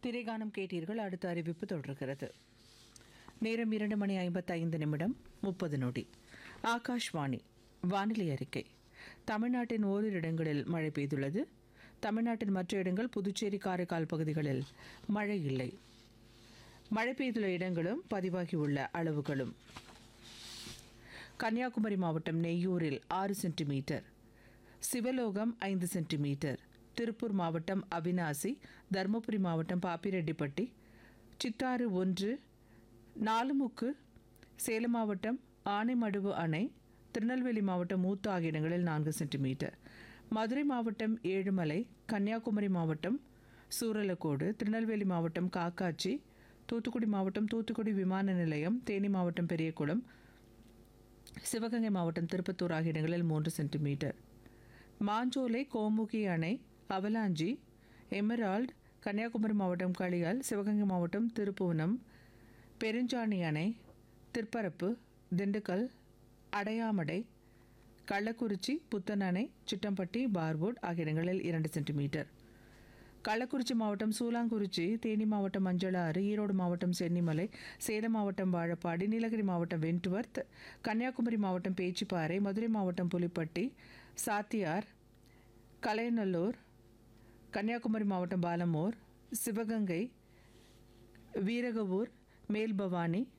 திரைகானம் கேட்டீர்கள் அடுத்த அறிவிப்பு தொடர்கிறது நேரம் இரண்டு மணி ஐம்பத்தைந்து நிமிடம் முப்பது நொடி ஆகாஷ்வாணி வானிலை அறிக்கை தமிழ்நாட்டின் ஓரிரு இடங்களில் மழை பெய்துள்ளது தமிழ்நாட்டின் மற்ற இடங்கள் புதுச்சேரி காரைக்கால் பகுதிகளில் மழை இல்லை மழை பெய்துள்ள இடங்களும் பதிவாகியுள்ள அளவுகளும் கன்னியாகுமரி மாவட்டம் நெய்யூரில் ஆறு சென்டிமீட்டர் சிவலோகம் ஐந்து சென்டிமீட்டர் திருப்பூர் மாவட்டம் அவினாசி தருமபுரி மாவட்டம் பாப்பிரெட்டிப்பட்டி சித்தாறு ஒன்று நாலுமுக்கு சேலம் மாவட்டம் ஆனைமடுவு அணை திருநெல்வேலி மாவட்டம் மூத்த ஆகிய இடங்களில் நான்கு சென்டிமீட்டர் மதுரை மாவட்டம் ஏழுமலை கன்னியாகுமரி மாவட்டம் சூரலக்கோடு திருநெல்வேலி மாவட்டம் காக்காச்சி தூத்துக்குடி மாவட்டம் தூத்துக்குடி விமான நிலையம் தேனி மாவட்டம் பெரியகுளம் சிவகங்கை மாவட்டம் திருப்பத்தூர் ஆகிய இடங்களில் மூன்று சென்டிமீட்டர் மாஞ்சோலை கோமுகி அணை அவலாஞ்சி எமரால்ட் கன்னியாகுமரி மாவட்டம் களியால் சிவகங்கை மாவட்டம் திருப்புவனம் பெருஞ்சாணி அணை திருப்பரப்பு திண்டுக்கல் அடையாமடை கள்ளக்குறிச்சி புத்தன் அணை சிட்டம்பட்டி பார்வுட் ஆகிய இடங்களில் இரண்டு சென்டிமீட்டர் கள்ளக்குறிச்சி மாவட்டம் சூலாங்குறிச்சி தேனி மாவட்டம் மஞ்சளாறு ஈரோடு மாவட்டம் சென்னிமலை சேலம் மாவட்டம் வாழப்பாடி நீலகிரி மாவட்டம் வென்ட்வர்த் கன்னியாகுமரி மாவட்டம் பேச்சிப்பாறை மதுரை மாவட்டம் புலிப்பட்டி சாத்தியார் கலைநல்லூர் கன்னியாகுமரி மாவட்டம் பாலமோர் சிவகங்கை வீரகவூர் மேல்பவானி